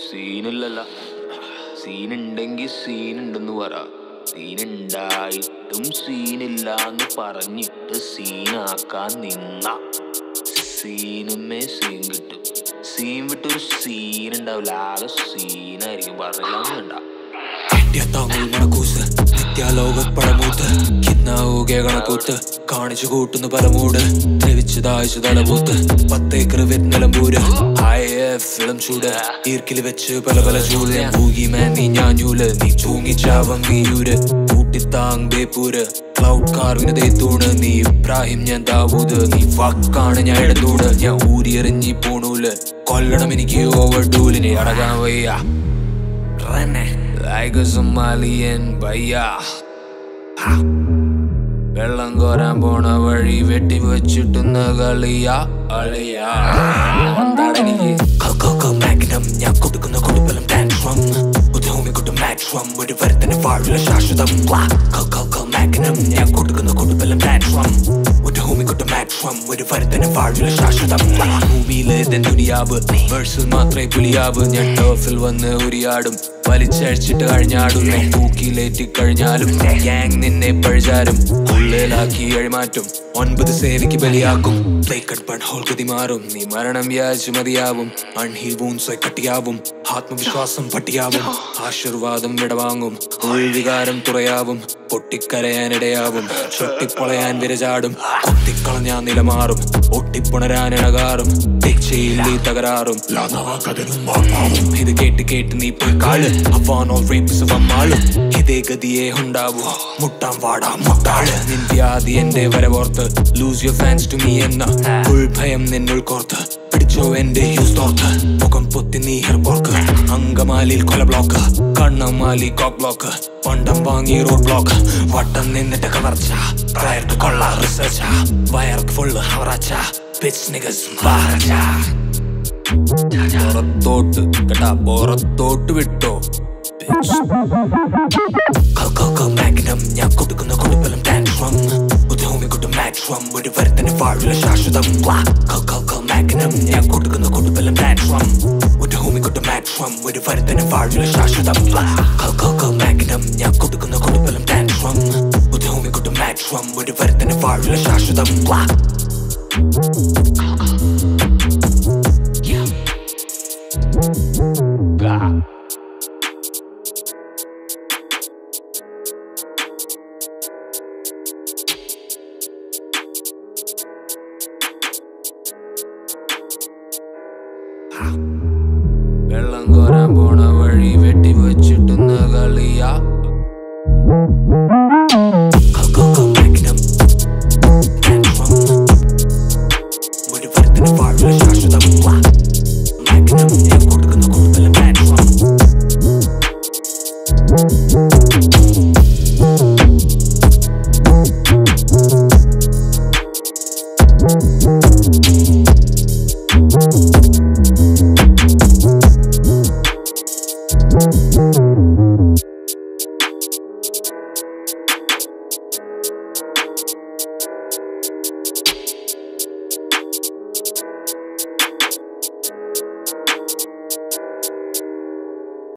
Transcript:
സീനില്ലല്ല സീനുണ്ടെങ്കിൽ സീനുണ്ടെന്ന് പറ സീനുണ്ടായിട്ടും സീനില്ലാന്ന് പറഞ്ഞിട്ട് സീനാക്കാൻ നിന്ന സീനുമേ സീൻ കിട്ടും സീൻ വിട്ടൊരു സീൻ ഉണ്ടാവില്ല ആകെ സീനായിരിക്കും പറയാന്ന് വേണ്ട താങ്ങുൽ മണക്കൂസ് നിത്യാലോക പഴമൂത്ത് കിന്നാവുകെ കണക്കൂത്ത് കാണിച്ചു കൂട്ടുന്ന പലമൂട് ദ്രവിച്ചു ദാഹിച്ചു തലപൂത്ത് പത്തേക്കർ നിലമ്പൂര് ഫിളം ചൂട് ഈർക്കിൽ വെച്ച് പല പല ചൂട് പൂകി മാൻ നീ ഞാഞ്ഞൂല് നീ തൂങ്ങിച്ചാവം വീയൂര് കൂട്ടിത്താങ് ബേപ്പൂര് ക്ലൗഡ് കാർവിന് തേത്തൂണ് നീ ഇബ്രാഹിം ഞാൻ ദാവൂദ് നീ വക്കാണ് ഞാൻ ഇടത്തൂട് ഞാൻ ഊരിയെറിഞ്ഞി പോണൂല് കൊല്ലണം എനിക്ക് ഓവർ ഡൂലിനെ അടകാൻ വയ്യ Rene, like a Somalian ഭയ്യ വെള്ളം കോരാൻ പോണ വഴി വെട്ടി വെച്ചിട്ടുന്ന കളിയ അളിയാ മാഗ്നം ഞാൻ കൊടുക്കുന്ന കൊടുപ്പലം ടാൻട്രം ഉദഹോമി കൊട്ടു മാട്രം ഒരു വരുത്തന് വാഴുള്ള ശാശ്വതം മാഗ്നം ഞാൻ കൊടുക്കുന്ന കൊടുപ്പലം ടാൻട്രം ഉദഹോമി കൊട്ടു മാട്രം ഒരു വരുത്തന് വാഴുള്ള ശാശ്വതം ഭൂമിയിലെ ദുനിയാവ് വേഴ്സിൽ മാത്രമേ പുലിയാവ് ഞാൻ ടോഫിൽ വന്ന് ഉരിയാടും വലിച്ചഴിച്ചിട്ട് കഴിഞ്ഞാടും തൂക്കിലേറ്റി കഴിഞ്ഞാലും ഗ്യാങ് നിന്നെ പഴിചാരും ഉള്ളിലാക്കി അഴിമാറ്റും ഒൻപത് സേവയ്ക്ക് ബലിയാക്കും പ്ലേക്കട്ട് ബഡ് ഹോൾ ഗതി മാറും നീ മരണം വ്യാജ് മതിയാവും അൺഹീൽ വൂൺസ് കട്ടിയാവും ആത്മവിശ്വാസം പട്ടിയാവും ആശീർവാദം വിടവാങ്ങും ഉൾവികാരം തുറയാവും പൊട്ടിക്കരയാനിടയാവും ചൊട്ടിപ്പൊളയാൻ വിരചാടും കൊത്തിക്കളഞ്ഞാൻ നിലമാറും ഒട്ടിപ്പുണരാൻ ഇണകാറും തെച്ചയിൽ നീ തകരാറും ഇത് കേട്ട് കേട്ട് നീ പോയി കാള് അവാനോൾ റേപ്സ് വമ്മാളും ഇതേ ഗതിയെ ഉണ്ടാവൂ മുട്ടാം വാടാ മുട്ടാള് നിൻ വ്യാധി എന്റെ വരവോർത്ത് lose your fans to me എന്ന ഉൾഭയം നിന്നുൾ കോർത്ത് പിടിച്ചോ എന്റെ യൂസ് തോർത്ത് മുഖം പൊത്തി നീ ഹെർബോർക്ക് അങ്കമാലിയിൽ കൊല ബ്ലോക്ക് കണ്ണമാലി കോക്ക് ബ്ലോക്ക് പണ്ടം വാങ്ങി റോഡ് ബ്ലോക്ക് വട്ടം നിന്നിട്ട് കവർച്ച പ്രയർക്ക് കൊള്ള റിസർച്ച വയർക്ക് ഫുള്ള് ഹവറാച്ച പിച്ച് നിഗസ് ബാറച്ച പുറത്തോട്ട് കേട്ടാ പുറത്തോട്ട് വിട്ടോ മാഗ്നം ഞാൻ കൊടുക്കുന്ന കൊടുപ്പലം ടാൻട്രം ഉദഹോമി കൊട്ടു മാട്രം ഒരു വരുത്തന് വാഴുള്ള ശാശ്വതം മാഗ്നം ഞാൻ കൊടുക്കുന്ന കൊടുപ്പലം ടാൻട്രം ഉദഹോമി കൊട്ടു മാട്രം ഒരു വരുത്തന് വാഴുള്ള ശാശ്വതം മാഗ്നം ഞാൻ കൊടുക്കുന്ന കൊടുപ്പലം ടാൻട്രം ഉദഹോമി കൊട്ടു മാട്രം ഒരു വരുത്തന് വാഴുള്ള ശാശ്വതം വെള്ളം കോരാൻ പോണ വഴി വെട്ടി വെച്ചിട്ടുന്ന കളിയ